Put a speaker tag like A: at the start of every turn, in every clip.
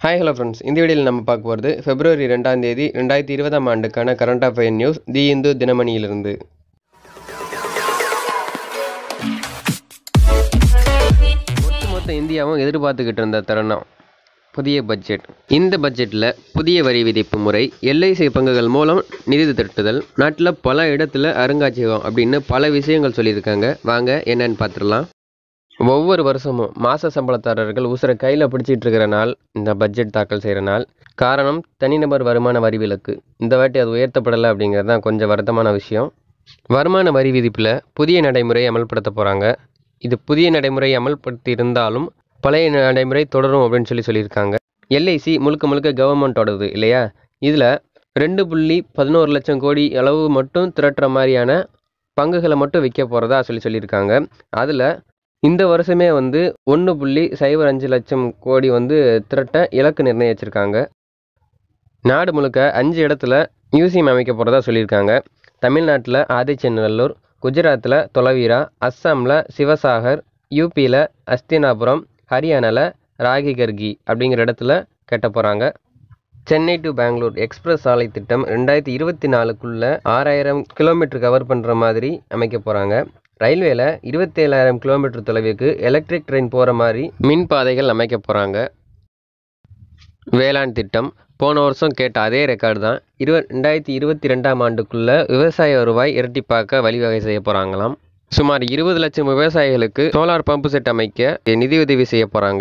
A: hi hello friends இந்த வீடியோவில் நம்ம பார்க்க போகிறது பிப்ரவரி ரெண்டாம் தேதி ரெண்டாயிரத்தி இருபதாம் ஆண்டுக்கான current affair news the Hindu தினமணியிலிருந்து ஒட்டுமொத்த இந்தியாவும் எதிர்பார்த்துக்கிட்டு இருந்த தருணம் புதிய பட்ஜெட் இந்த பட்ஜெட்டில் புதிய வரி விதிப்பு முறை எல்ஐசி பங்குகள் மூலம் நிதி திரட்டுதல் நாட்டில் பல இடத்துல அருங்காட்சியகம் அப்படின்னு பல விஷயங்கள் சொல்லியிருக்காங்க வாங்க என்னன்னு பார்த்துடலாம் ஒவ்வொரு வருஷமும் மாத சம்பளத்தாரர்கள் உசுரை கையில் பிடிச்சிட்டு இருக்கிற நாள் இந்த பட்ஜெட் தாக்கல் செய்கிற நாள் காரணம் தனிநபர் வருமான வரி விலக்கு இந்த வாட்டி அது உயர்த்தப்படலை அப்படிங்கிறது தான் கொஞ்சம் வருத்தமான விஷயம் வருமான வரி விதிப்பில் புதிய நடைமுறை அமல்படுத்த போகிறாங்க இது புதிய நடைமுறை அமல்படுத்தி இருந்தாலும் பழைய நடைமுறை தொடரும் அப்படின்னு சொல்லி சொல்லியிருக்காங்க எல்ஐசி முழுக்க முழுக்க கவர்மெண்ட்டோடது இல்லையா இதில் ரெண்டு புள்ளி பதினோரு லட்சம் கோடி அளவு மட்டும் திரட்டுற மாதிரியான பங்குகளை மட்டும் விற்க போகிறதா சொல்லி சொல்லியிருக்காங்க அதில் இந்த வருஷமே வந்து ஒன்று புள்ளி சைபர் அஞ்சு லட்சம் கோடி வந்து திரட்ட இலக்கு நிர்ணயிச்சிருக்காங்க நாடு முழுக்க அஞ்சு இடத்துல மியூசியம் அமைக்க போகிறதா சொல்லியிருக்காங்க தமிழ்நாட்டில் ஆதிச்சநல்லூர் குஜராத்தில் தொலவீரா அஸ்ஸாமில் சிவசாகர் யூபியில் அஸ்தினாபுரம் ஹரியானாவில் ராகிகர்கி அப்படிங்கிற இடத்துல கட்ட போகிறாங்க சென்னை டு பெங்களூர் எக்ஸ்பிரஸ் சாலை திட்டம் ரெண்டாயிரத்தி இருபத்தி நாலுக்குள்ளே ஆறாயிரம் கிலோமீட்டர் கவர் பண்ணுற மாதிரி அமைக்க போகிறாங்க ரயில்வேல இருபத்தேழாயிரம் கிலோமீட்டர் தொலைவுக்கு எலக்ட்ரிக் ட்ரெயின் போகிற மாதிரி மின் பாதைகள் அமைக்க போகிறாங்க வேளாண் திட்டம் போன வருஷம் கேட்ட அதே ரெக்கார்டு தான் இருவ ரெண்டாயிரத்தி இருபத்தி ரெண்டாம் ஆண்டுக்குள்ளே விவசாய வருவாய் இரட்டிப்பாக்க வழிவகை செய்ய போகிறாங்களாம் சுமார் இருபது லட்சம் விவசாயிகளுக்கு சோலார் பம்பு செட் அமைக்க நிதியுதவி செய்ய போகிறாங்க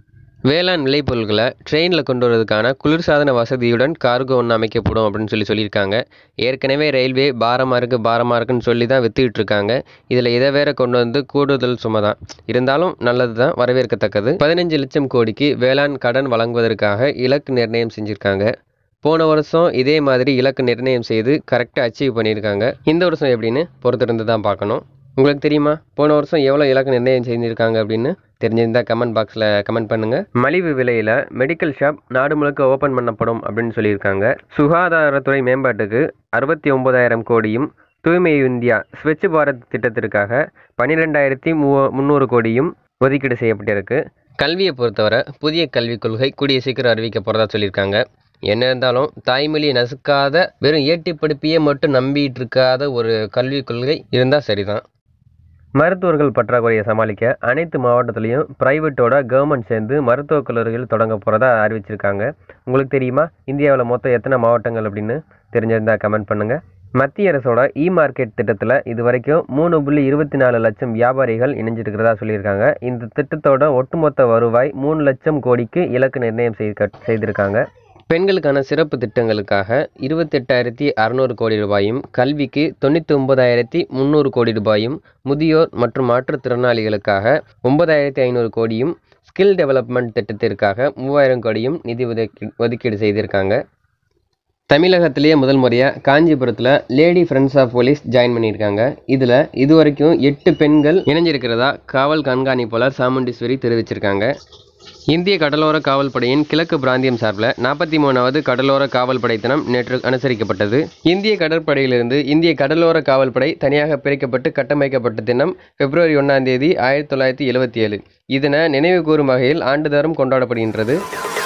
A: வேளாண் விளைபொருள்களை ட்ரெயினில் கொண்டு வரதுக்கான குளிர்சாதன வசதியுடன் கார்கோ ஒன்று அமைக்கப்படும் அப்படின்னு சொல்லி சொல்லியிருக்காங்க ஏற்கனவே ரயில்வே பாரமாக இருக்குது பாரமாக இருக்குன்னு சொல்லி தான் வித்துக்கிட்டு இருக்காங்க இதில் இதை வேற கொண்டு வந்து கூடுதல் சுமை தான் இருந்தாலும் நல்லது தான் வரவேற்கத்தக்கது பதினஞ்சு லட்சம் கோடிக்கு வேளாண் கடன் வழங்குவதற்காக இலக்கு நிர்ணயம் செஞ்சுருக்காங்க போன வருஷம் இதே மாதிரி இலக்கு நிர்ணயம் செய்து கரெக்டாக அச்சீவ் பண்ணியிருக்காங்க இந்த வருஷம் எப்படின்னு பொறுத்திருந்து தான் பார்க்கணும் உங்களுக்கு தெரியுமா போன வருஷம் எவ்வளோ இலக்கு நிர்ணயம் செஞ்சுருக்காங்க அப்படின்னு தெரிஞ்சிருந்தால் கமெண்ட் பாக்ஸில் கமெண்ட் பண்ணுங்கள் மலிவு விலையில் மெடிக்கல் ஷாப் நாடு முழுக்க ஓப்பன் பண்ணப்படும் அப்படின்னு சொல்லியிருக்காங்க சுகாதாரத்துறை மேம்பாட்டுக்கு அறுபத்தி ஒம்பதாயிரம் கோடியும் தூய்மை இந்தியா ஸ்வச் பாரத் திட்டத்திற்காக பன்னிரெண்டாயிரத்தி மூ முந்நூறு கோடியும் ஒதுக்கீடு செய்யப்பட்டிருக்கு கல்வியை பொறுத்தவரை புதிய கல்விக் கொள்கை கூடிய சீக்கிரம் அறிவிக்க போகிறதா சொல்லியிருக்காங்க என்ன இருந்தாலும் தாய்மொழியை நசுக்காத வெறும் ஏட்டி படிப்பையே மட்டும் நம்பிட்டு இருக்காத ஒரு கல்விக் கொள்கை இருந்தால் சரிதான் மருத்துவர்கள் பற்றாக்குறையை சமாளிக்க அனைத்து மாவட்டத்திலையும் பிரைவேட்டோட கவர்மெண்ட் சேர்ந்து மருத்துவக் கல்லூரிகள் தொடங்க போகிறதா அறிவிச்சிருக்காங்க உங்களுக்கு தெரியுமா இந்தியாவில் மொத்தம் எத்தனை மாவட்டங்கள் அப்படின்னு தெரிஞ்சிருந்தா கமெண்ட் பண்ணுங்கள் மத்திய அரசோட இ மார்க்கெட் திட்டத்தில் இது வரைக்கும் மூணு புள்ளி இருபத்தி நாலு லட்சம் வியாபாரிகள் இணைஞ்சிருக்கிறதா சொல்லியிருக்காங்க இந்த திட்டத்தோட ஒட்டுமொத்த வருவாய் மூணு லட்சம் கோடிக்கு இலக்கு நிர்ணயம் செய்து செய்திருக்காங்க பெண்களுக்கான சிறப்பு திட்டங்களுக்காக இருபத்தெட்டாயிரத்தி அறநூறு கோடி ரூபாயும் கல்விக்கு தொண்ணூற்றி ஒன்பதாயிரத்தி முந்நூறு கோடி ரூபாயும் முதியோர் மற்றும் மாற்றுத்திறனாளிகளுக்காக ஒன்பதாயிரத்தி ஐநூறு கோடியும் ஸ்கில் டெவலப்மெண்ட் திட்டத்திற்காக மூவாயிரம் கோடியும் நிதி ஒதுக்கி ஒதுக்கீடு செய்திருக்காங்க தமிழகத்திலேயே முதல் முறையாக காஞ்சிபுரத்தில் lady friends of police join பண்ணியிருக்காங்க இதில் இது வரைக்கும் எட்டு பெண்கள் இணைஞ்சிருக்கிறதா காவல் கண்காணிப்பாளர் சாமுண்டீஸ்வரி தெரிவிச்சிருக்காங்க இந்திய கடலோர காவல் படையின் கிழக்கு பிராந்தியம் சார்பில் நாற்பத்தி மூணாவது கடலோர காவல் படை தினம் நேற்று அனுசரிக்கப்பட்டது இந்திய கடற்படையிலிருந்து இந்திய கடலோர காவல் படை தனியாக பிரிக்கப்பட்டு கட்டமைக்கப்பட்ட தினம் பிப்ரவரி ஒன்றாம் தேதி ஆயிரத்தி தொள்ளாயிரத்தி எழுபத்தி ஏழு இதனை நினைவு கூறும் வகையில் ஆண்டுதோறும் கொண்டாடப்படுகின்றது